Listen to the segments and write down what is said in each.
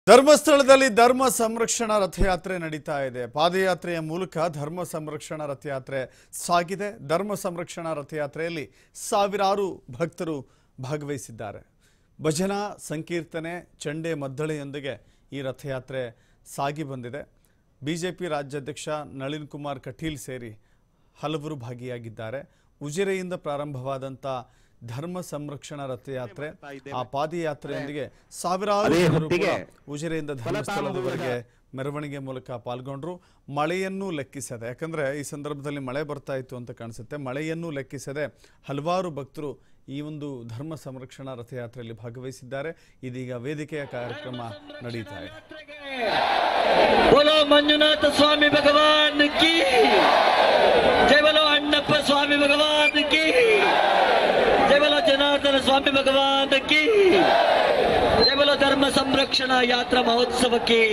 ಧರ್ಮಸ್ಥಳದಲ್ಲಿ ಧರ್ಮ ಸಂರಕ್ಷಣಾ ರಥಯಾತ್ರೆ ನಡೀತಾ ಇದೆ ಪಾದಯಾತ್ರೆಯ ಮೂಲಕ ಧರ್ಮ ಸಂರಕ್ಷಣಾ ರಥಯಾತ್ರೆ ಸಾಗಿದೆ ಧರ್ಮ ಸಂರಕ್ಷಣಾ ರಥಯಾತ್ರೆಯಲ್ಲಿ ಸಾವಿರಾರು ಭಕ್ತರು ಭಾಗವಹಿಸಿದ್ದಾರೆ ಭಜನಾ ಸಂಕೀರ್ತನೆ ಚಂಡೆ ಮದ್ದಳೆಯೊಂದಿಗೆ ಈ ರಥಯಾತ್ರೆ ಸಾಗಿ ಬಂದಿದೆ ಬಿಜೆಪಿ ರಾಜ್ಯಾಧ್ಯಕ್ಷ ನಳಿನ್ ಕುಮಾರ್ ಕಟೀಲ್ ಸೇರಿ ಹಲವರು ಭಾಗಿಯಾಗಿದ್ದಾರೆ ಉಜಿರೆಯಿಂದ ಪ್ರಾರಂಭವಾದಂಥ ಧರ್ಮ ಸಂರಕ್ಷಣಾ ರಥಯಾತ್ರೆ ಆ ಪಾದಯಾತ್ರೆಯೊಂದಿಗೆ ಸಾವಿರಾರು ಅದೇ ಜನರು ಹೊತ್ತಿಗೆ ಕೂಡ ಉಜಿರೆಯಿಂದ ಧರ್ಮಸ್ಥಳದವರೆಗೆ ಮೆರವಣಿಗೆ ಮೂಲಕ ಪಾಲ್ಗೊಂಡ್ರು ಮಳೆಯನ್ನು ಲೆಕ್ಕಿಸದೆ ಯಾಕಂದ್ರೆ ಈ ಸಂದರ್ಭದಲ್ಲಿ ಮಳೆ ಬರ್ತಾ ಇತ್ತು ಅಂತ ಕಾಣಿಸುತ್ತೆ ಮಳೆಯನ್ನು ಲೆಕ್ಕಿಸದೆ ಹಲವಾರು ಭಕ್ತರು ಈ ಒಂದು ಧರ್ಮ ಸಂರಕ್ಷಣಾ ರಥಯಾತ್ರೆಯಲ್ಲಿ ಭಾಗವಹಿಸಿದ್ದಾರೆ ಇದೀಗ ವೇದಿಕೆಯ ಕಾರ್ಯಕ್ರಮ ನಡೀತಾ ಇದೆ बोलो मंजुनाथ स्वामी भगवान की जय बोलो अण्णप्ಪ स्वामी भगवान की जय बोलो जनार्दन स्वामी भगवान की जय बोलो धर्म संरक्षणा यात्रा महोत्सव की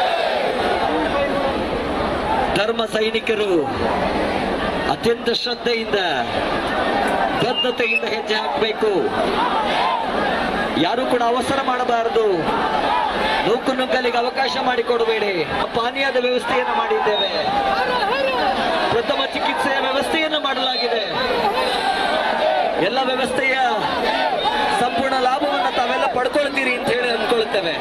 ಧರ್ಮ ಸೈನಿಕರು ಅತ್ಯಂತ ಶ್ರದ್ಧೆಯಿಂದ ಬದ್ಧತೆಯಿಂದ ಹೆಜ್ಜೆ ಹಾಕಬೇಕು ಯಾರು ಕೂಡ ಅವಸರ ಮಾಡಬಾರದು ನೂಕು ನುಗ್ಗಲಿಗೆ ಅವಕಾಶ ಮಾಡಿಕೊಡಬೇಡಿ ಪಾನೀಯದ ವ್ಯವಸ್ಥೆಯನ್ನು ಮಾಡಿದ್ದೇವೆ ಪ್ರಥಮ ಚಿಕಿತ್ಸೆಯ ವ್ಯವಸ್ಥೆಯನ್ನು ಮಾಡಲಾಗಿದೆ ಎಲ್ಲ ವ್ಯವಸ್ಥೆಯ ಸಂಪೂರ್ಣ ಲಾಭವನ್ನು ತಾವೆಲ್ಲ ಪಡ್ಕೊಳ್ತೀರಿ ಅಂತ ಹೇಳಿ ಅಂದ್ಕೊಳ್ತೇವೆ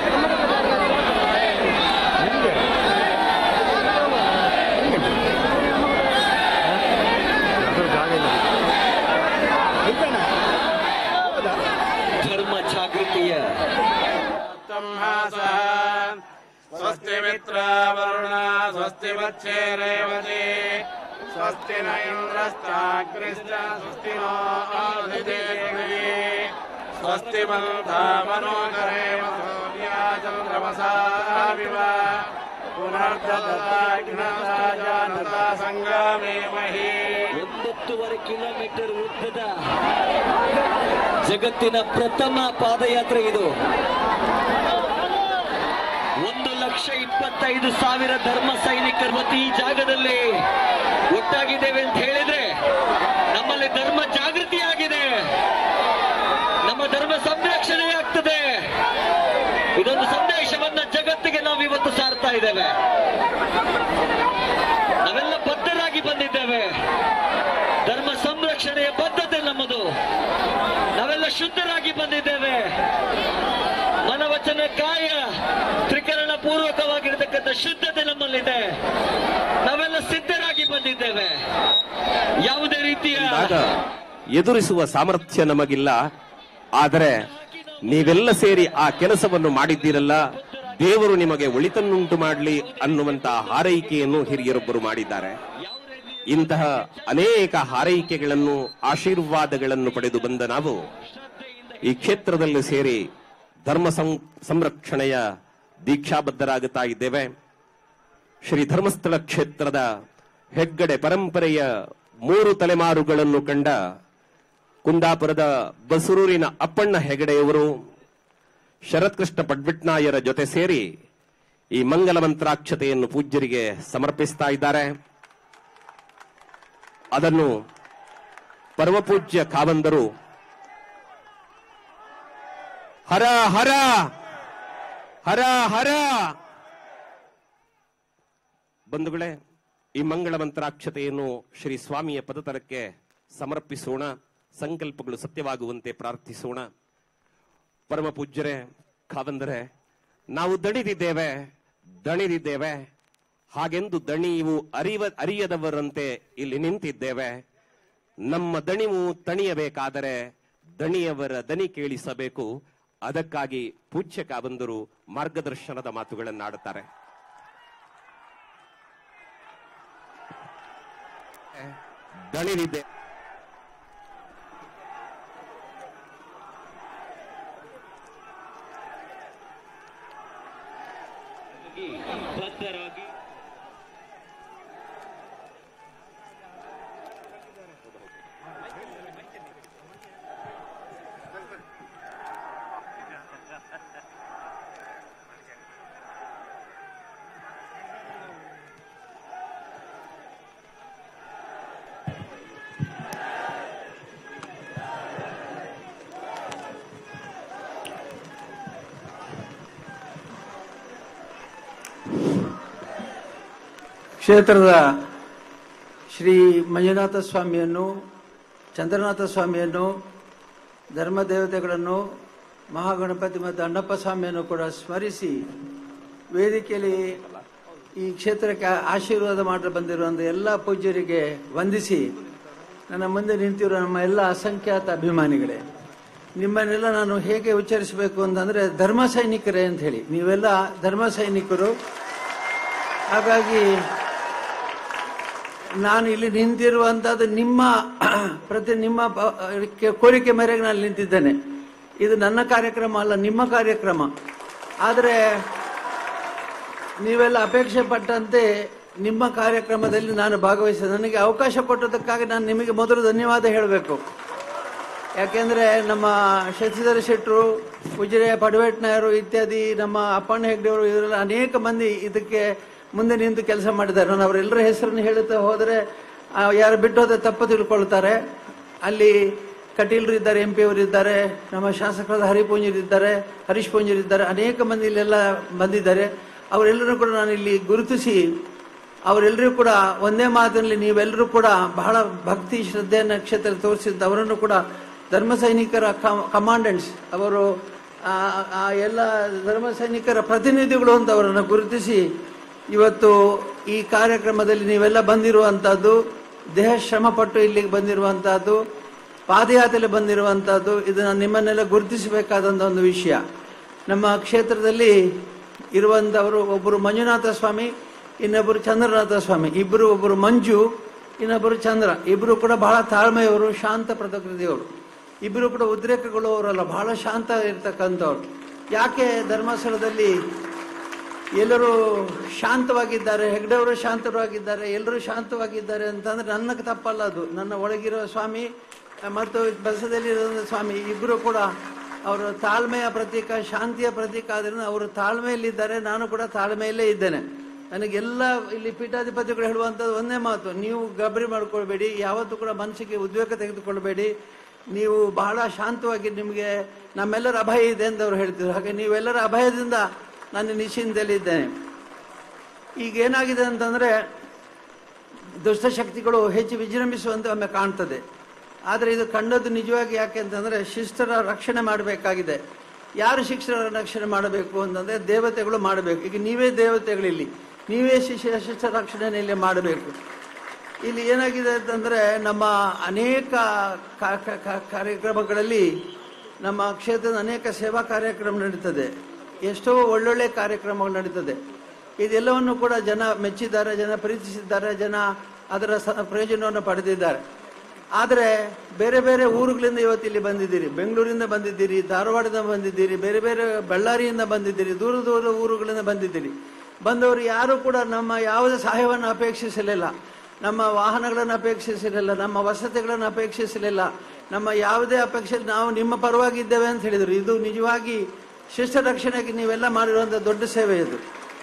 ಧರ್ಮ ಜಾಗೃತಿಯ संहासः स्वस्ति मित्रावरुणा स्वस्ति वत्से रेवते स्वस्ति न इन्द्रस्ताग्निश्च स्वस्ति नो आधिदेवी स्वस्ति बन्धा मनोकरेव सूर्या चन्द्रमसा विव पुनर्दत्ताग्नता जानता सङ्गामे मही ಒಂಬತ್ತುವರೆ ಕಿಲೋಮೀಟರ್ ಉದ್ದದ ಜಗತ್ತಿನ ಪ್ರಥಮ ಪಾದಯಾತ್ರೆ ಇದು ಒಂದು ಲಕ್ಷ ಇಪ್ಪತ್ತೈದು ಸಾವಿರ ಧರ್ಮ ಸೈನಿಕರು ಮತ್ತು ಈ ಜಾಗದಲ್ಲಿ ಒಟ್ಟಾಗಿದ್ದೇವೆ ಅಂತ ಹೇಳಿದ್ರೆ ನಮ್ಮಲ್ಲಿ ಧರ್ಮ ಜಾಗೃತಿ ಆಗಿದೆ ನಮ್ಮ ಧರ್ಮ ಸಂರಕ್ಷಣೆ ಆಗ್ತದೆ ಇದೊಂದು ಸಂದೇಶವನ್ನ ಜಗತ್ತಿಗೆ ನಾವು ಇವತ್ತು ಸಾರ್ತಾ ಇದ್ದೇವೆ ನಾವೆಲ್ಲ ಬದ್ಧರಾಗಿ ಬಂದಿದ್ದೇವೆ ಧರ್ಮ ಸಂರಕ್ಷಣೆಯ ಬದ್ಧತೆ ನಮ್ಮದು ನಾವೆಲ್ಲ ಶುದ್ಧರಾಗಿ ಬಂದಿದ್ದೇವೆ ಮನವಚನ ಕಾಯ ತ್ರಿಕರಣ ಪೂರ್ವಕವಾಗಿರತಕ್ಕಂಥ ಶುದ್ಧತೆ ನಮ್ಮಲ್ಲಿದೆ ನಾವೆಲ್ಲ ಸಿದ್ಧರಾಗಿ ಬಂದಿದ್ದೇವೆ ಯಾವುದೇ ರೀತಿಯ ಆಗ ಎದುರಿಸುವ ಸಾಮರ್ಥ್ಯ ನಮಗಿಲ್ಲ ಆದರೆ ನೀವೆಲ್ಲ ಸೇರಿ ಆ ಕೆಲಸವನ್ನು ಮಾಡಿದ್ದೀರಲ್ಲ ದೇವರು ನಿಮಗೆ ಒಳಿತನ್ನುಂಟು ಮಾಡಲಿ ಅನ್ನುವಂತ ಹಾರೈಕೆಯನ್ನು ಹಿರಿಯರೊಬ್ಬರು ಮಾಡಿದ್ದಾರೆ ಇಂತಹ ಅನೇಕ ಹಾರೈಕೆಗಳನ್ನು ಆಶೀರ್ವಾದಗಳನ್ನು ಪಡೆದು ಬಂದ ನಾವು ಈ ಕ್ಷೇತ್ರದಲ್ಲಿ ಸೇರಿ ಧರ್ಮ ಸಂ- ಸಂರಕ್ಷಣೆಯ ದೀಕ್ಷಾಬದ್ಧರಾಗುತ್ತಾ ಇದ್ದೇವೆ ಶ್ರೀ ಧರ್ಮಸ್ಥಳ ಕ್ಷೇತ್ರದ ಹೆಗ್ಗಡೆ ಪರಂಪರೆಯ ಮೂರು ತಲೆಮಾರುಗಳನ್ನು ಕಂಡ ಕುಂದಾಪುರದ ಬಸರೂರಿನ ಅಪ್ಪಣ್ಣ ಹೆಗಡೆಯವರು ಶರತ್ಕೃಷ್ಣ ಪಡ್ಬಿಟ್ನಾಯರ ಜೊತೆ ಸೇರಿ ಈ ಮಂಗಲ ಮಂತ್ರಾಕ್ಷತೆಯನ್ನು ಪೂಜ್ಯರಿಗೆ ಸಮರ್ಪಿಸ್ತಾ ಇದ್ದಾರೆ ಅದನ್ನು ಪರಮಪೂಜ್ಯ ಕಾವಂದರು ಹರ ಹರ ಹರ ಹರ ಬಂಧುಗಳೇ ಈ ಮಂಗಳ ಮಂತ್ರಾಕ್ಷತೆಯನ್ನು ಶ್ರೀ ಸ್ವಾಮಿಯ ಪದತಲಕ್ಕೆ ಸಮರ್ಪಿಸೋಣ ಸಂಕಲ್ಪಗಳು ಸತ್ಯವಾಗುವಂತೆ ಪ್ರಾರ್ಥಿಸೋಣ ಪರಮ ಪೂಜ್ಯರೇ ಕಾವಂದರೆ ನಾವು ದಣಿದಿದ್ದೇವೆ ದಣಿದಿದ್ದೇವೆ ಹಾಗೆಂದು ದಣಿವು ಅರಿವ ಅರಿಯದವರಂತೆ ಇಲ್ಲಿ ನಿಂತಿದ್ದೇವೆ ನಮ್ಮ ದಣಿವು ತಣಿಯಬೇಕಾದರೆ ದಣಿಯವರ ದನಿ ಕೇಳಿಸಬೇಕು ಅದಕ್ಕಾಗಿ ಪೂಜ್ಯ ಕಾವಂದರು ಮಾರ್ಗದರ್ಶನದ ಮಾತುಗಳನ್ನಾಡುತ್ತಾರೆ ದಣಿದಿದ್ದೆ ಬದ್ಧರಾಗಿ ಕ್ಷೇತ್ರದ ಶ್ರೀ ಮಂಜುನಾಥ ಸ್ವಾಮಿಯನ್ನು ಚಂದ್ರನಾಥ ಸ್ವಾಮಿಯನ್ನು ಧರ್ಮ ದೇವತೆಗಳನ್ನು ಮಹಾಗಣಪತಿ ಮತ್ತು ಅಣ್ಣಪ್ಪ ಸ್ವಾಮಿಯನ್ನು ಕೂಡ ಸ್ಮರಿಸಿ ವೇದಿಕೆಯಲ್ಲಿ ಈ ಕ್ಷೇತ್ರಕ್ಕೆ ಆಶೀರ್ವಾದ ಮಾಡಲು ಬಂದಿರುವಂಥ ಎಲ್ಲ ಪೂಜ್ಯರಿಗೆ ವಂದಿಸಿ ನನ್ನ ಮುಂದೆ ನಿಂತಿರುವ ನಮ್ಮ ಎಲ್ಲ ಅಸಂಖ್ಯಾತ ಅಭಿಮಾನಿಗಳೇ ನಿಮ್ಮನ್ನೆಲ್ಲ ನಾನು ಹೇಗೆ ಉಚ್ಚರಿಸಬೇಕು ಅಂತಂದ್ರೆ ಧರ್ಮ ಸೈನಿಕರೇ ಅಂತ ಹೇಳಿ ನೀವೆಲ್ಲ ಧರ್ಮ ಸೈನಿಕರು ಹಾಗಾಗಿ ನಾನು ಇಲ್ಲಿ ನಿಂತಿರುವಂತದ್ದು ನಿಮ್ಮ ಪ್ರತಿ ನಿಮ್ಮ ಪ- ಕೆ- ಕೋರಿಕೆ ಮೇರೆಗೆ ನಾನು ನಿಂತಿದ್ದೇನೆ ಇದು ನನ್ನ ಕಾರ್ಯಕ್ರಮ ಅಲ್ಲ ನಿಮ್ಮ ಕಾರ್ಯಕ್ರಮ ಆದರೆ ನೀವೆಲ್ಲ ಅಪೇಕ್ಷೆ ಪಟ್ಟಂತೆ ನಿಮ್ಮ ಕಾರ್ಯಕ್ರಮದಲ್ಲಿ ನಾನು ಭಾಗವಹಿಸಿದೆ ನನಗೆ ಅವಕಾಶ ಕೊಟ್ಟದಕ್ಕಾಗಿ ನಾನು ನಿಮಗೆ ಮೊದಲು ಧನ್ಯವಾದ ಹೇಳಬೇಕು ಯಾಕೆಂದ್ರೆ ನಮ್ಮ ಶಶಿಧರ ಶೆಟ್ಟರು ಉಜಿರೆ ಪಡವೇಟ್ನಾಯರು ಇತ್ಯಾದಿ ನಮ್ಮ ಅಪ್ಪಣ್ಣ ಹೆಗ್ಡೆಯವರು ಇವರೆಲ್ಲ ಅನೇಕ ಮಂದಿ ಇದಕ್ಕೆ ಮುಂದೆ ನಿಂತು ಕೆಲಸ ಮಾಡಿದ್ದಾರೆ ನಾನು ಅವರೆಲ್ಲರ ಹೆಸರನ್ನು ಹೇಳುತ್ತಾ ಹೋದರೆ ಆ, ಯಾರು ಬಿಟ್ಟು ಹೋದ್ರೆ ತಪ್ಪು ತಿಳ್ಕೊಳ್ತಾರೆ ಅಲ್ಲಿ ಕಟೀಲ್ರು ಇದ್ದಾರೆ ಎಂ ಪಿ ಅವರು ಇದ್ದಾರೆ ನಮ್ಮ ಶಾಸಕರಾದ ಹರಿಪೂಂಜರು ಇದ್ದಾರೆ ಹರೀಶ್ ಪೂಂಜರು ಇದ್ದಾರೆ ಅನೇಕ ಮಂದಿ ಇಲ್ಲೆಲ್ಲ ಬಂದಿದ್ದಾರೆ ಅವರೆಲ್ಲರೂ ಕೂಡ ನಾನು ಇಲ್ಲಿ ಗುರುತಿಸಿ ಅವರೆಲ್ಲರೂ ಕೂಡ ಒಂದೇ ಮಾತಿನಲ್ಲಿ ನೀವೆಲ್ಲರೂ ಕೂಡ ಬಹಳ ಭಕ್ತಿ ಶ್ರದ್ಧೆಯನ್ನು ಕ್ಷೇತ್ರ ತೋರಿಸಿದ್ದು ಅವರನ್ನು ಕೂಡ ಧರ್ಮ ಸೈನಿಕರ ಕಮಾಂಡೆಂಟ್ಸ್ ಅವರು ಆ, ಆ ಎಲ್ಲ ಧರ್ಮ ಸೈನಿಕರ ಪ್ರತಿನಿಧಿಗಳು ಅಂತ ಅವರನ್ನು ಗುರುತಿಸಿ ಇವತ್ತು ಈ ಕಾರ್ಯಕ್ರಮದಲ್ಲಿ ನೀವೆಲ್ಲ ಬಂದಿರುವಂತಹದ್ದು ದೇಹ ಶ್ರಮ ಪಟ್ಟು ಇಲ್ಲಿಗೆ ಬಂದಿರುವಂತಹದ್ದು ಪಾದಯಾತ್ರೆಯಲ್ಲಿ ಬಂದಿರುವಂತಹದ್ದು ಇದನ್ನ ನಿಮ್ಮನ್ನೆಲ್ಲ ಗುರುತಿಸಬೇಕಾದಂಥ ಒಂದು ವಿಷಯ ನಮ್ಮ ಕ್ಷೇತ್ರದಲ್ಲಿ ಇರುವಂತವರು ಒಬ್ಬರು ಮಂಜುನಾಥ ಸ್ವಾಮಿ ಇನ್ನೊಬ್ಬರು ಚಂದ್ರನಾಥ ಸ್ವಾಮಿ ಇಬ್ಬರು ಒಬ್ಬರು ಮಂಜು ಇನ್ನೊಬ್ಬರು ಚಂದ್ರ ಇಬ್ಬರು ಕೂಡ ಬಹಳ ತಾಳ್ಮೆಯವರು ಶಾಂತ ಪ್ರಕೃತಿಯವರು ಇಬ್ಬರು ಕೂಡ ಉದ್ರೇಕಗಳು ಅವರಲ್ಲ ಬಹಳ ಶಾಂತ ಇರ್ತಕ್ಕಂಥವ್ರು ಯಾಕೆ ಧರ್ಮಸ್ಥಳದಲ್ಲಿ ಎಲ್ಲರೂ ಶಾಂತವಾಗಿದ್ದಾರೆ ಹೆಗ್ಡೆಯವರು ಶಾಂತವಾಗಿದ್ದಾರೆ ಎಲ್ಲರೂ ಶಾಂತವಾಗಿದ್ದಾರೆ ಅಂತಂದ್ರೆ ನನ್ನ ತಪ್ಪಲ್ಲ ಅದು ನನ್ನ ಒಳಗಿರೋ ಸ್ವಾಮಿ ಮತ್ತು ಬಸದಲ್ಲಿರೋ ಸ್ವಾಮಿ ಇಬ್ಬರು ಕೂಡ ಅವರು ತಾಳ್ಮೆಯ ಪ್ರತೀಕ ಶಾಂತಿಯ ಪ್ರತೀಕ ಆದ್ರಿಂದ ಅವರು ತಾಳ್ಮೆಯಲ್ಲಿದ್ದಾರೆ ನಾನು ಕೂಡ ತಾಳ್ಮೆಯಲ್ಲೇ ಇದ್ದೇನೆ ನನಗೆಲ್ಲ ಇಲ್ಲಿ ಪೀಠಾಧಿಪತಿಗಳು ಹೇಳುವಂಥದ್ದು ಒಂದೇ ಮಾತು ನೀವು ಗಬರಿ ಮಾಡ್ಕೊಳ್ಬೇಡಿ ಯಾವತ್ತೂ ಕೂಡ ಮನಸ್ಸಿಗೆ ಉದ್ವೇಗ ತೆಗೆದುಕೊಳ್ಬೇಡಿ ನೀವು ಬಹಳ ಶಾಂತವಾಗಿ ನಿಮಗೆ ನಮ್ಮೆಲ್ಲರ ಅಭಯ ಇದೆ ಅಂತ ಅವ್ರು ಹೇಳ್ತಿದ್ರು ಹಾಗೆ ನೀವೆಲ್ಲರ ಅಭಯದಿಂದ ನಾನು ನಿಶ್ಚಿಂತೆಯಲ್ಲಿದ್ದೇನೆ ಈಗ ಏನಾಗಿದೆ ಅಂತಂದ್ರೆ ದುಷ್ಟಶಕ್ತಿಗಳು ಹೆಚ್ಚು ವಿಜೃಂಭಿಸುವಂತೆ ಒಮ್ಮೆ ಕಾಣ್ತದೆ ಆದರೆ ಇದು ಕಂಡದ್ದು ನಿಜವಾಗಿ ಯಾಕೆ ಅಂತಂದ್ರೆ ಶಿಷ್ಟರ ರಕ್ಷಣೆ ಮಾಡಬೇಕಾಗಿದೆ ಯಾರು ಶಿಷ್ಟರ ರಕ್ಷಣೆ ಮಾಡಬೇಕು ಅಂತಂದ್ರೆ ದೇವತೆಗಳು ಮಾಡಬೇಕು ಈಗ ನೀವೇ ದೇವತೆಗಳಿಲ್ಲಿ ನೀವೇ ಶಿಷ್ಯ ಶಿಷ್ಟ ರಕ್ಷಣೆಯಲ್ಲಿ ಮಾಡಬೇಕು ಇಲ್ಲಿ ಏನಾಗಿದೆ ಅಂತಂದ್ರೆ ನಮ್ಮ ಅನೇಕ ಕಾ- ಕಾ- ಕಾ- ಕಾರ್ಯಕ್ರಮಗಳಲ್ಲಿ ನಮ್ಮ ಕ್ಷೇತ್ರದ ಅನೇಕ ಸೇವಾ ಕಾರ್ಯಕ್ರಮ ನಡೀತದೆ ಎಷ್ಟೋ ಒಳ್ಳೊಳ್ಳೆ ಕಾರ್ಯಕ್ರಮಗಳು ನಡೀತದೆ ಇದೆಲ್ಲವನ್ನು ಕೂಡ ಜನ ಮೆಚ್ಚಿದ್ದಾರೆ ಜನ ಪ್ರೀತಿಸಿದ್ದಾರೆ ಜನ ಅದರ ಸ- ಪ್ರಯೋಜನವನ್ನು ಪಡೆದಿದ್ದಾರೆ ಆದರೆ ಬೇರೆ ಬೇರೆ ಊರುಗಳಿಂದ ಇವತ್ತು ಇಲ್ಲಿ ಬಂದಿದ್ದೀರಿ ಬೆಂಗಳೂರಿಂದ ಬಂದಿದ್ದೀರಿ ಧಾರವಾಡದಿಂದ ಬಂದಿದ್ದೀರಿ ಬೇರೆ ಬೇರೆ ಬಳ್ಳಾರಿಯಿಂದ ಬಂದಿದ್ದೀರಿ ದೂರ ದೂರ ಊರುಗಳಿಂದ ಬಂದಿದ್ದೀರಿ ಬಂದವರು ಯಾರು ಕೂಡ ನಮ್ಮ ಯಾವುದೇ ಸಹಾಯವನ್ನು ಅಪೇಕ್ಷಿಸಲಿಲ್ಲ ನಮ್ಮ ವಾಹನಗಳನ್ನು ಅಪೇಕ್ಷಿಸಲಿಲ್ಲ ನಮ್ಮ ವಸತಿಗಳನ್ನು ಅಪೇಕ್ಷಿಸಲಿಲ್ಲ ನಮ್ಮ ಯಾವುದೇ ಅಪೇಕ್ಷೆ ನಾವು ನಿಮ್ಮ ಪರವಾಗಿದ್ದೇವೆ ಅಂತ ಹೇಳಿದರು ಇದು ನಿಜವಾಗಿ ಶಿಷ್ಟ ರಕ್ಷಣೆಗೆ ನೀವೆಲ್ಲ ಮಾಡಿರುವಂಥ ದೊಡ್ಡ ಸೇವೆ ಇದು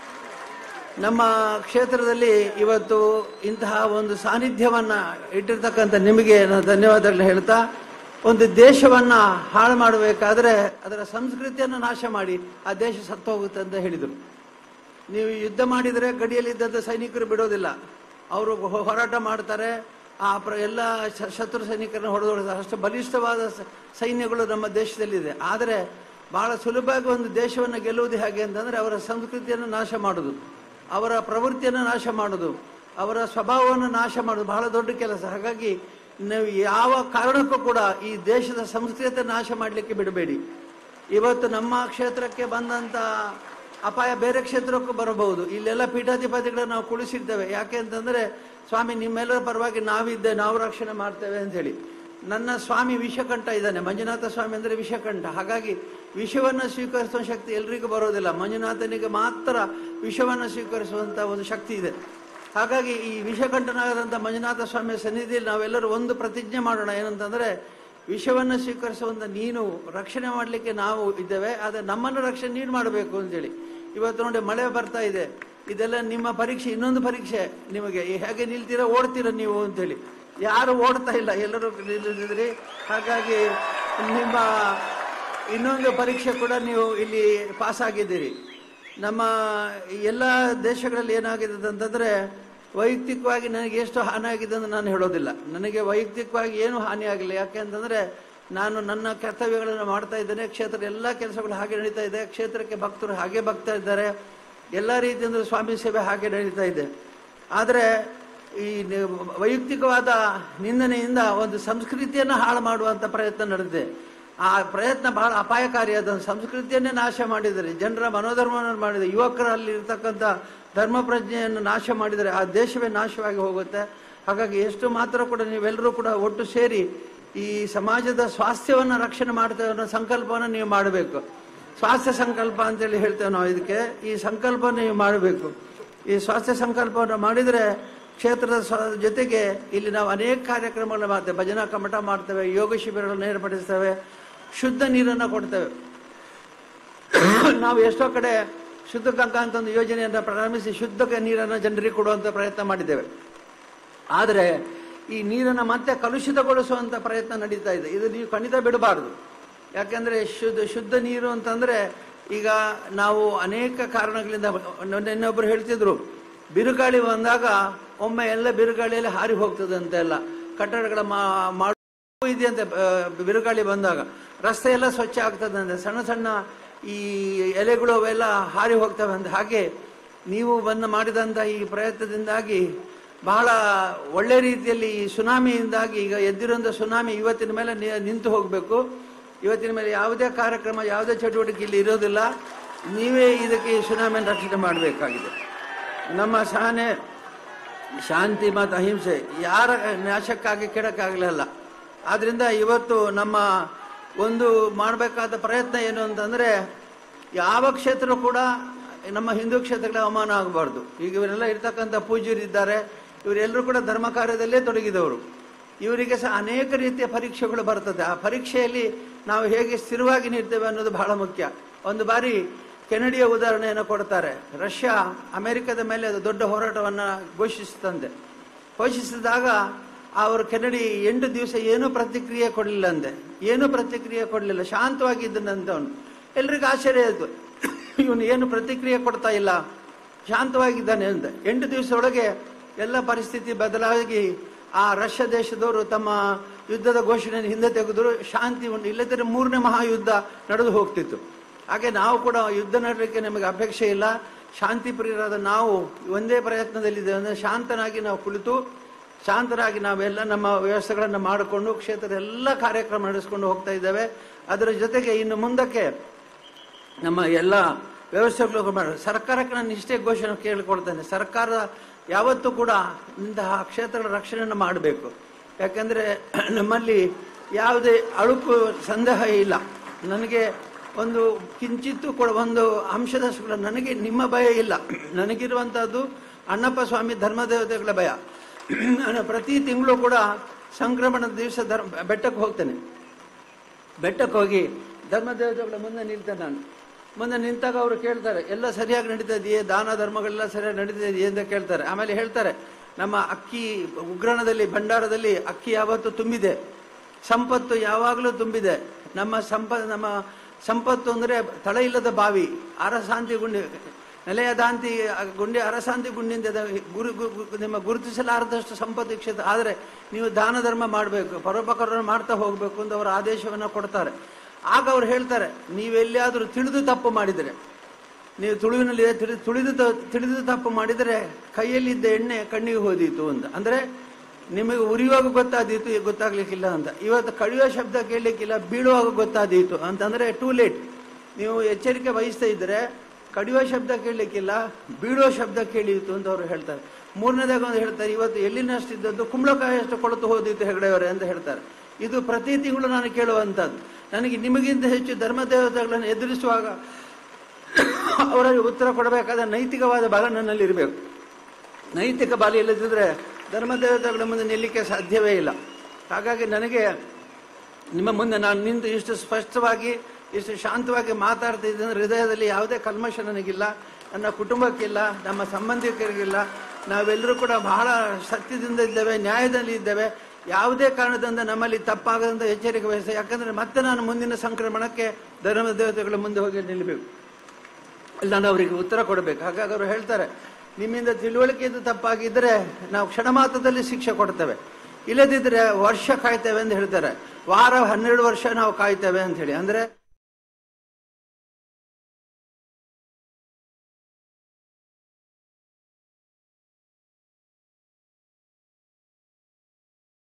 ನಮ್ಮ ಕ್ಷೇತ್ರದಲ್ಲಿ ಇವತ್ತು ಇಂತಹ ಒಂದು ಸಾನ್ನಿಧ್ಯವನ್ನ ಇಟ್ಟಿರ್ತಕ್ಕಂಥ ನಿಮಗೆ ನಾನು ಧನ್ಯವಾದಗಳನ್ನ ಹೇಳ್ತಾ ಒಂದು ದೇಶವನ್ನ ಹಾಳು ಮಾಡಬೇಕಾದ್ರೆ ಅದರ ಸಂಸ್ಕೃತಿಯನ್ನು ನಾಶ ಮಾಡಿ ಆ ದೇಶ ಸತ್ತು ಹೋಗುತ್ತೆ ಅಂತ ಹೇಳಿದರು ನೀವು ಯುದ್ಧ ಮಾಡಿದರೆ ಗಡಿಯಲ್ಲಿದ್ದಂಥ ಸೈನಿಕರು ಬಿಡೋದಿಲ್ಲ ಅವರು ಹೊ- ಹೋರಾಟ ಮಾಡ್ತಾರೆ ಆ ಪ್ರ ಎಲ್ಲ ಶ- ಶತ್ರು ಸೈನಿಕರನ್ನು ಹೊಡೆದೊಡ್ತಾರೆ ಅಷ್ಟು ಬಲಿಷ್ಠವಾದ ಸ- ಸೈನ್ಯಗಳು ನಮ್ಮ ದೇಶದಲ್ಲಿದೆ ಆದರೆ ಬಹಳ ಸುಲಭವಾಗಿ ಒಂದು ದೇಶವನ್ನು ಗೆಲ್ಲುವುದು ಹೇಗೆ ಅಂತಂದ್ರೆ ಅವರ ಸಂಸ್ಕೃತಿಯನ್ನು ನಾಶ ಮಾಡೋದು ಅವರ ಪ್ರವೃತ್ತಿಯನ್ನು ನಾಶ ಮಾಡೋದು ಅವರ ಸ್ವಭಾವವನ್ನು ನಾಶ ಮಾಡೋದು ಬಹಳ ದೊಡ್ಡ ಕೆಲಸ ಹಾಗಾಗಿ ನೀವು ಯಾವ ಕಾರಣಕ್ಕೂ ಕೂಡ ಈ ದೇಶದ ಸಂಸ್ಕೃತಿ ನಾಶ ಮಾಡಲಿಕ್ಕೆ ಬಿಡಬೇಡಿ ಇವತ್ತು ನಮ್ಮ ಕ್ಷೇತ್ರಕ್ಕೆ ಬಂದಂತ ಅಪಾಯ ಬೇರೆ ಕ್ಷೇತ್ರಕ್ಕೂ ಬರಬಹುದು ಇಲ್ಲೆಲ್ಲ ಪೀಠಾಧಿಪತಿಗಳನ್ನ ನಾವು ಕುಳಿಸಿರ್ತೇವೆ ಯಾಕೆ ಅಂತಂದ್ರೆ ಸ್ವಾಮಿ ನಿಮ್ಮೆಲ್ಲರ ಪರವಾಗಿ ನಾವಿದ್ದೆ ನಾವು ರಕ್ಷಣೆ ಮಾಡ್ತೇವೆ ಅಂತ ಹೇಳಿ ನನ್ನ ಸ್ವಾಮಿ ವಿಷಕಂಠ ಇದ್ದಾನೆ ಮಂಜುನಾಥ ಸ್ವಾಮಿ ಅಂದ್ರೆ ವಿಷಕಂಠ ಹಾಗಾಗಿ ವಿಷವನ್ನ ಸ್ವೀಕರಿಸುವ ಶಕ್ತಿ ಎಲ್ರಿಗೂ ಬರೋದಿಲ್ಲ ಮಂಜುನಾಥನಿಗೆ ಮಾತ್ರ ವಿಷವನ್ನ ಸ್ವೀಕರಿಸುವಂತ ಒಂದು ಶಕ್ತಿ ಇದೆ ಹಾಗಾಗಿ ಈ ವಿಷಕಂಠನಾದಂಥ ಮಂಜುನಾಥ ಸ್ವಾಮಿಯ ಸನ್ನಿಧಿಯಲ್ಲಿ ನಾವೆಲ್ಲರೂ ಒಂದು ಪ್ರತಿಜ್ಞೆ ಮಾಡೋಣ ಏನಂತಂದ್ರೆ ವಿಷವನ್ನ ಸ್ವೀಕರಿಸುವಂತ ನೀನು ರಕ್ಷಣೆ ಮಾಡಲಿಕ್ಕೆ ನಾವು ಇದ್ದೇವೆ ಆದರೆ ನಮ್ಮನ್ನು ರಕ್ಷಣೆ ನೀನು ಮಾಡಬೇಕು ಅಂತೇಳಿ ಇವತ್ತು ನೋಡಿ ಮಳೆ ಬರ್ತಾ ಇದೆ ಇದೆಲ್ಲ ನಿಮ್ಮ ಪರೀಕ್ಷೆ ಇನ್ನೊಂದು ಪರೀಕ್ಷೆ ನಿಮಗೆ ಈ ಹೇಗೆ ನಿಲ್ತೀರಾ ಓಡ್ತೀರಾ ನೀವು ಅಂತೇಳಿ ಯಾರು ಓಡ್ತಾ ಇಲ್ಲ ಎಲ್ಲರೂ ನಿಲ್ಲಿಸಿದ್ರಿ ಹಾಗಾಗಿ ನಿಮ್ಮ ಇನ್ನೊಂದು ಪರೀಕ್ಷೆ ಕೂಡ ನೀವು ಇಲ್ಲಿ ಪಾಸ್ ಆಗಿದ್ದೀರಿ ನಮ್ಮ ಎಲ್ಲ ದೇಶಗಳಲ್ಲಿ ಏನಾಗಿದೆ ಅಂತಂದ್ರೆ ವೈಯಕ್ತಿಕವಾಗಿ ನನಗೆ ಎಷ್ಟು ಹಾನಿ ಆಗಿದೆ ಅಂತ ನಾನು ಹೇಳೋದಿಲ್ಲ ನನಗೆ ವೈಯಕ್ತಿಕವಾಗಿ ಏನು ಹಾನಿ ಆಗಿಲ್ಲ ಯಾಕೆ ಅಂತಂದ್ರೆ ನಾನು ನನ್ನ ಕರ್ತವ್ಯಗಳನ್ನು ಮಾಡ್ತಾ ಇದ್ದೇನೆ ಕ್ಷೇತ್ರದ ಎಲ್ಲ ಕೆಲಸಗಳು ಹಾಗೆ ನಡೀತಾ ಇದೆ ಕ್ಷೇತ್ರಕ್ಕೆ ಭಕ್ತರು ಹಾಗೆ ಭಕ್ತಾ ಇದ್ದಾರೆ ಎಲ್ಲ ರೀತಿಯಿಂದ ಸ್ವಾಮಿ ಸೇವೆ ಹಾಗೆ ನಡೀತಾ ಇದೆ ಆದರೆ ಈ ನಿ- ವೈಯಕ್ತಿಕವಾದ ನಿಂದನೆಯಿಂದ ಒಂದು ಸಂಸ್ಕೃತಿಯನ್ನು ಹಾಳು ಮಾಡುವಂತ ಪ್ರಯತ್ನ ನಡೆದಿದೆ ಆ ಪ್ರಯತ್ನ ಬಹಳ ಅಪಾಯಕಾರಿಯಾದ ಸಂಸ್ಕೃತಿಯನ್ನೇ ನಾಶ ಮಾಡಿದರೆ ಜನರ ಮನೋಧರ್ಮವನ್ನು ಮಾಡಿದರೆ ಯುವಕರಲ್ಲಿ ಇರ್ತಕ್ಕಂಥ ಧರ್ಮ ಪ್ರಜ್ಞೆಯನ್ನು ನಾಶ ಮಾಡಿದರೆ ಆ ದೇಶವೇ ನಾಶವಾಗಿ ಹೋಗುತ್ತೆ ಹಾಗಾಗಿ ಎಷ್ಟು ಮಾತ್ರ ಕೂಡ ನೀವೆಲ್ಲರೂ ಕೂಡ ಒಟ್ಟು ಸೇರಿ ಈ ಸಮಾಜದ ಸ್ವಾಸ್ಥ್ಯವನ್ನು ರಕ್ಷಣೆ ಮಾಡ್ತೇವೆ ಅನ್ನೋ ಸಂಕಲ್ಪವನ್ನು ನೀವು ಮಾಡಬೇಕು ಸ್ವಾಸ್ಥ್ಯ ಸಂಕಲ್ಪ ಅಂತೇಳಿ ಹೇಳ್ತೇವೆ ನಾವು ಇದಕ್ಕೆ ಈ ಸಂಕಲ್ಪ ನೀವು ಮಾಡಬೇಕು ಈ ಸ್ವಾಸ್ಥ್ಯ ಸಂಕಲ್ಪವನ್ನು ಮಾಡಿದರೆ ಕ್ಷೇತ್ರದ ಸ್ವ- ಜೊತೆಗೆ ಇಲ್ಲಿ ನಾವು ಅನೇಕ ಕಾರ್ಯಕ್ರಮಗಳನ್ನ ಮಾಡ್ತೇವೆ ಭಜನಾ ಕಮಟ ಮಾಡ್ತೇವೆ ಯೋಗ ಶಿಬಿರಗಳನ್ನು ಏರ್ಪಡಿಸ್ತೇವೆ ಶುದ್ಧ ನೀರನ್ನು ಕೊಡ್ತೇವೆ ನಾವು ಎಷ್ಟೋ ಕಡೆ ಶುದ್ಧ ಗಂಗಾ ಅಂತ ಒಂದು ಯೋಜನೆಯನ್ನು ಪ್ರಾರಂಭಿಸಿ ಶುದ್ಧ ನೀರನ್ನು ಜನರಿಗೆ ಕೊಡುವಂತ ಪ್ರಯತ್ನ ಮಾಡಿದ್ದೇವೆ ಆದರೆ ಈ ನೀರನ್ನು ಮತ್ತೆ ಕಲುಷಿತಗೊಳಿಸುವಂತ ಪ್ರಯತ್ನ ನಡೀತಾ ಇದೆ ಇದು ನೀವು ಖಂಡಿತ ಬಿಡಬಾರದು ಯಾಕಂದ್ರೆ ಶುದ್ಧ ಶುದ್ಧ ನೀರು ಅಂತಂದ್ರೆ ಈಗ ನಾವು ಅನೇಕ ಕಾರಣಗಳಿಂದ ಇನ್ನೊಬ್ರು ಹೇಳ್ತಿದ್ರು ಬಿರುಗಾಳಿ ಬಂದಾಗ ಒಮ್ಮೆ ಎಲ್ಲ ಬಿರುಗಾಳಿಯಲ್ಲಿ ಹಾರಿ ಹೋಗ್ತದೆ ಅಂತ ಎಲ್ಲ ಕಟ್ಟಡಗಳ ಮಾ- ಮಾಡು ಇದೆಯಂತೆ ಆ, ಬಿರುಗಾಳಿ ಬಂದಾಗ ರಸ್ತೆ ಎಲ್ಲ ಸ್ವಚ್ಛ ಆಗ್ತದೆ ಅಂದ್ರೆ ಸಣ್ಣ ಸಣ್ಣ ಈ ಎಲೆಗಳು ಅವೆಲ್ಲ ಹಾರಿ ಹೋಗ್ತವೆ ಅಂತ ಹಾಗೆ ನೀವು ಬಂದು ಮಾಡಿದಂತ ಈ ಪ್ರಯತ್ನದಿಂದಾಗಿ ಬಹಳ ಒಳ್ಳೆ ರೀತಿಯಲ್ಲಿ ಈ ಸುನಾಮಿಯಿಂದಾಗಿ ಈಗ ಎದ್ದಿರುವಂತ ಸುನಾಮಿ ಇವತ್ತಿನ ಮೇಲೆ ನಿ- ನಿಂತು ಹೋಗಬೇಕು ಇವತ್ತಿನ ಮೇಲೆ ಯಾವುದೇ ಕಾರ್ಯಕ್ರಮ ಯಾವುದೇ ಚಟುವಟಿಕೆ ಇಲ್ಲಿ ಇರೋದಿಲ್ಲ ನೀವೇ ಇದಕ್ಕೆ ಈ ಸುನಾಮಿಯನ್ನು ರಕ್ಷಣೆ ಮಾಡಬೇಕಾಗಿದೆ ನಮ್ಮ ಸಹನೆ ಶಾಂತಿ ಮತ್ತು ಅಹಿಂಸೆ ಯಾರ ನಾಶಕ್ಕಾಗಿ ಕೆಡಕ್ಕಾಗಲಿಲ್ಲ ಆದ್ರಿಂದ ಇವತ್ತು ನಮ್ಮ ಒಂದು ಮಾಡಬೇಕಾದ ಪ್ರಯತ್ನ ಏನು ಅಂತಂದ್ರೆ ಯಾವ ಕ್ಷೇತ್ರ ಕೂಡ ನಮ್ಮ ಹಿಂದೂ ಕ್ಷೇತ್ರಗಳ ಅವಮಾನ ಆಗಬಾರ್ದು ಈಗ ಇವರೆಲ್ಲ ಇರ್ತಕ್ಕಂಥ ಪೂಜ್ಯರಿದ್ದಾರೆ ಇವರೆಲ್ಲರೂ ಕೂಡ ಧರ್ಮ ಕಾರ್ಯದಲ್ಲೇ ತೊಡಗಿದವರು ಇವರಿಗೆ ಸಹ ಅನೇಕ ರೀತಿಯ ಪರೀಕ್ಷೆಗಳು ಬರ್ತದೆ ಆ ಪರೀಕ್ಷೆಯಲ್ಲಿ ನಾವು ಹೇಗೆ ಸ್ಥಿರವಾಗಿ ನಿಲ್ತೇವೆ ಅನ್ನೋದು ಬಹಳ ಮುಖ್ಯ ಒಂದು ಬಾರಿ ಕೆನಡಿಯ ಉದಾಹರಣೆಯನ್ನು ಕೊಡ್ತಾರೆ ರಷ್ಯಾ ಅಮೆರಿಕದ ಮೇಲೆ ಅದು ದೊಡ್ಡ ಹೋರಾಟವನ್ನ ಘೋಷಿಸಿತಂತೆ ಘೋಷಿಸಿದಾಗ ಅವರು ಕೆನಡಿ ಎಂಟು ದಿವಸ ಏನೂ ಪ್ರತಿಕ್ರಿಯೆ ಕೊಡಲಿಲ್ಲ ಅಂದೆ ಏನೂ ಪ್ರತಿಕ್ರಿಯೆ ಕೊಡಲಿಲ್ಲ ಶಾಂತವಾಗಿದ್ದನಂತೆ ಅವನು ಎಲ್ರಿಗೂ ಆಶ್ಚರ್ಯ ಆಯ್ತು ಇವನು ಏನು ಪ್ರತಿಕ್ರಿಯೆ ಕೊಡ್ತಾ ಇಲ್ಲ ಶಾಂತವಾಗಿದ್ದಾನೆ ಅಂತ ಎಂಟು ದಿವಸದೊಳಗೆ ಎಲ್ಲ ಪರಿಸ್ಥಿತಿ ಬದಲಾಗಿ ಆ ರಷ್ಯಾ ದೇಶದವರು ತಮ್ಮ ಯುದ್ಧದ ಘೋಷಣೆಯನ್ನು ಹಿಂದೆ ತೆಗೆದ್ರು ಶಾಂತಿ ಉಂಟು ಇಲ್ಲದಿದ್ದರೆ ಮೂರನೇ ಮಹಾಯುದ್ಧ ನಡೆದು ಹೋಗ್ತಿತ್ತು ಹಾಗೆ ನಾವು ಕೂಡ ಯುದ್ಧ ನಡಲಿಕ್ಕೆ ನಮಗೆ ಅಪೇಕ್ಷೆ ಇಲ್ಲ ಶಾಂತಿ ಪ್ರಿಯರಾದ ನಾವು ಒಂದೇ ಪ್ರಯತ್ನದಲ್ಲಿದ್ದೇವೆ ಅಂದರೆ ಶಾಂತನಾಗಿ ನಾವು ಕುಳಿತು ಶಾಂತರಾಗಿ ನಾವೆಲ್ಲ ನಮ್ಮ ವ್ಯವಸ್ಥೆಗಳನ್ನು ಮಾಡಿಕೊಂಡು ಕ್ಷೇತ್ರದ ಎಲ್ಲ ಕಾರ್ಯಕ್ರಮ ನಡೆಸ್ಕೊಂಡು ಹೋಗ್ತಾ ಇದ್ದೇವೆ ಅದರ ಜೊತೆಗೆ ಇನ್ನು ಮುಂದಕ್ಕೆ ನಮ್ಮ ಎಲ್ಲ ವ್ಯವಸ್ಥೆಗಳು ಮಾಡ ಸರ್ಕಾರಕ್ಕೆ ನಾನು ಇಷ್ಟೇ ಘೋಷಣೆ ಕೇಳಿಕೊಳ್ತೇನೆ ಸರ್ಕಾರ ಯಾವತ್ತೂ ಕೂಡ ಇಂತಹ ಕ್ಷೇತ್ರಗಳ ರಕ್ಷಣೆಯನ್ನು ಮಾಡಬೇಕು ಯಾಕಂದ್ರೆ ನಮ್ಮಲ್ಲಿ ಯಾವುದೇ ಅಳುಕು ಸಂದೇಹ ಇಲ್ಲ ನನಗೆ ಒಂದು ಕಿಂಚಿತ್ತೂ ಕೂಡ ಒಂದು ಅಂಶದಷ್ಟು ಕೂಡ ನನಗೆ ನಿಮ್ಮ ಭಯ ಇಲ್ಲ ನನಗಿರುವಂತಹದ್ದು ಅಣ್ಣಪ್ಪ ಸ್ವಾಮಿ ಧರ್ಮದೇವತೆಗಳ ಭಯ ನಾನು ಪ್ರತಿ ತಿಂಗಳು ಕೂಡ ಸಂಕ್ರಮಣದ ದಿವಸ ಧರ್ಮ ಬೆಟ್ಟಕ್ಕೆ ಹೋಗ್ತೇನೆ ಬೆಟ್ಟಕ್ಕೆ ಹೋಗಿ ಧರ್ಮದೇವತೆಗಳ ಮುಂದೆ ನಿಲ್ತೇನೆ ನಾನು ಮುಂದೆ ನಿಂತಾಗ ಅವರು ಕೇಳ್ತಾರೆ ಎಲ್ಲ ಸರಿಯಾಗಿ ನಡೀತಾ ಇದೆಯೇ ದಾನ ಧರ್ಮಗಳೆಲ್ಲ ಸರಿಯಾಗಿ ನಡೀತಾ ಇದೆಯೇ ಅಂತ ಕೇಳ್ತಾರೆ ಆಮೇಲೆ ಹೇಳ್ತಾರೆ ನಮ್ಮ ಅಕ್ಕಿ ಉಗ್ರಾಣದಲ್ಲಿ ಭಂಡಾರದಲ್ಲಿ ಅಕ್ಕಿ ಯಾವತ್ತೂ ತುಂಬಿದೆ ಸಂಪತ್ತು ಯಾವಾಗಲೂ ತುಂಬಿದೆ ನಮ್ಮ ಸಂಪ ನಮ್ಮ ಸಂಪತ್ತು ಅಂದರೆ ತಳ ಇಲ್ಲದ ಬಾವಿ ಅರಸಾಂತಿ ಗುಂಡಿ ನೆಲೆಯದಾಂತಿ ಗುಂಡಿ ಅರಸಾಂತಿ ಗುಂಡಿಯಿಂದ ಅದು ಗುರು ಗು- ಗು- ನಿಮ್ಮ ಗುರುತಿಸಲಾರದಷ್ಟು ಸಂಪತ್ತು ಕ್ಷೇತ್ರ ಆದರೆ ನೀವು ದಾನ ಧರ್ಮ ಮಾಡಬೇಕು ಪರೋಪಕಾರವನ್ನು ಮಾಡ್ತಾ ಹೋಗಬೇಕು ಅಂತ ಅವರ ಆದೇಶವನ್ನು ಕೊಡ್ತಾರೆ ಆಗ ಅವ್ರು ಹೇಳ್ತಾರೆ ನೀವೆಲ್ಲಿಯಾದರೂ ತಿಳಿದು ತಪ್ಪು ಮಾಡಿದರೆ ನೀವು ತುಳುವಿನಲ್ಲಿ ತಿಳಿ- ತುಳಿದು ತ- ತಿಳಿದು ತಪ್ಪು ಮಾಡಿದರೆ ಕೈಯಲ್ಲಿದ್ದ ಎಣ್ಣೆ ಕಣ್ಣಿಗೆ ಹೋದೀತು ಅಂತ ಅಂದ್ರೆ ನಿಮಗೆ ಉರಿಯುವಾಗ ಗೊತ್ತಾದೀತು ಈಗ ಗೊತ್ತಾಗ್ಲಿಕ್ಕಿಲ್ಲ ಅಂತ ಇವತ್ತು ಕಡಿಯುವ ಶಬ್ದ ಕೇಳಲಿಕ್ಕಿಲ್ಲ ಬೀಳುವಾಗ ಗೊತ್ತಾದೀತು ಅಂತಂದ್ರೆ ಟೂ ಲೇಟ್ ನೀವು ಎಚ್ಚರಿಕೆ ವಹಿಸ್ತಾ ಇದ್ರೆ ಕಡಿಯುವ ಶಬ್ದ ಕೇಳಲಿಕ್ಕಿಲ್ಲ ಬೀಳುವ ಶಬ್ದ ಕೇಳಿತು ಅಂತ ಅವರು ಹೇಳ್ತಾರೆ ಮೂರನೇದಾಗ ಒಂದು ಹೇಳ್ತಾರೆ ಇವತ್ತು ಎಲ್ಲಿನಷ್ಟಿದ್ದದ್ದು ಕುಂಬಳಕಾಯಿಯಷ್ಟು ಕೊಳತು ಹೋದಿತ್ತು ಹೆಗಡೆಯವರೇ ಅಂತ ಹೇಳ್ತಾರೆ ಇದು ಪ್ರತಿ ತಿಂಗಳು ನಾನು ಕೇಳುವಂಥದ್ದು ನನಗೆ ನಿಮಗಿಂತ ಹೆಚ್ಚು ಧರ್ಮದೇವತೆಗಳನ್ನು ಎದುರಿಸುವಾಗ ಅವರಲ್ಲಿ ಉತ್ತರ ಕೊಡಬೇಕಾದ ನೈತಿಕವಾದ ಬಲ ನನ್ನಲ್ಲಿ ಇರಬೇಕು ನೈತಿಕ ಬಲ ಇಲ್ಲದಿದ್ರೆ ಧರ್ಮದೇವತೆಗಳ ಮುಂದೆ ನಿಲ್ಲಕ್ಕೆ ಸಾಧ್ಯವೇ ಇಲ್ಲ ಹಾಗಾಗಿ ನನಗೆ ನಿಮ್ಮ ಮುಂದೆ ನಾನು ನಿಂತು ಇಷ್ಟು ಸ್ಪಷ್ಟವಾಗಿ ಇಷ್ಟು ಶಾಂತವಾಗಿ ಮಾತಾಡ್ತಾ ಇದ್ದಂದ್ರೆ ಹೃದಯದಲ್ಲಿ ಯಾವುದೇ ಕಲ್ಮಶ ನನಗಿಲ್ಲ ನನ್ನ ಕುಟುಂಬಕ್ಕಿಲ್ಲ ನಮ್ಮ ಸಂಬಂಧಿಕರಿಗಿಲ್ಲ ನಾವೆಲ್ಲರೂ ಕೂಡ ಬಹಳ ಸತ್ಯದಿಂದ ಇದ್ದೇವೆ ನ್ಯಾಯದಲ್ಲಿ ಇದ್ದೇವೆ ಯಾವುದೇ ಕಾರಣದಿಂದ ನಮ್ಮಲ್ಲಿ ತಪ್ಪಾಗದಂತ ಎಚ್ಚರಿಕೆ ವಹಿಸ ಯಾಕಂದ್ರೆ ಮತ್ತೆ ನಾನು ಮುಂದಿನ ಸಂಕ್ರಮಣಕ್ಕೆ ಧರ್ಮ ದೇವತೆಗಳ ಮುಂದೆ ಹೋಗಿ ನಿಲ್ಲಬೇಕು ಅಲ್ಲಿ ನಾನು ಅವರಿಗೆ ಉತ್ತರ ಕೊಡಬೇಕು ಹಾಗಾಗಿ ಅವರು ಹೇಳ್ತಾರೆ ನಿಮ್ಮಿಂದ ತಿಳುವಳಿಕೆ ಇದು ತಪ್ಪಾಗಿದ್ರೆ ನಾವು ಕ್ಷಣ ಮಾತ್ರದಲ್ಲಿ ಶಿಕ್ಷೆ ಕೊಡ್ತೇವೆ ಇಲ್ಲದಿದ್ರೆ ವರ್ಷ ಕಾಯ್ತೇವೆ ಅಂತ ಹೇಳ್ತಾರೆ ವಾರ ಹನ್ನೆರಡು ವರ್ಷ ನಾವು ಕಾಯ್ತೇವೆ ಅಂತ ಹೇಳಿ ಅಂದ್ರೆ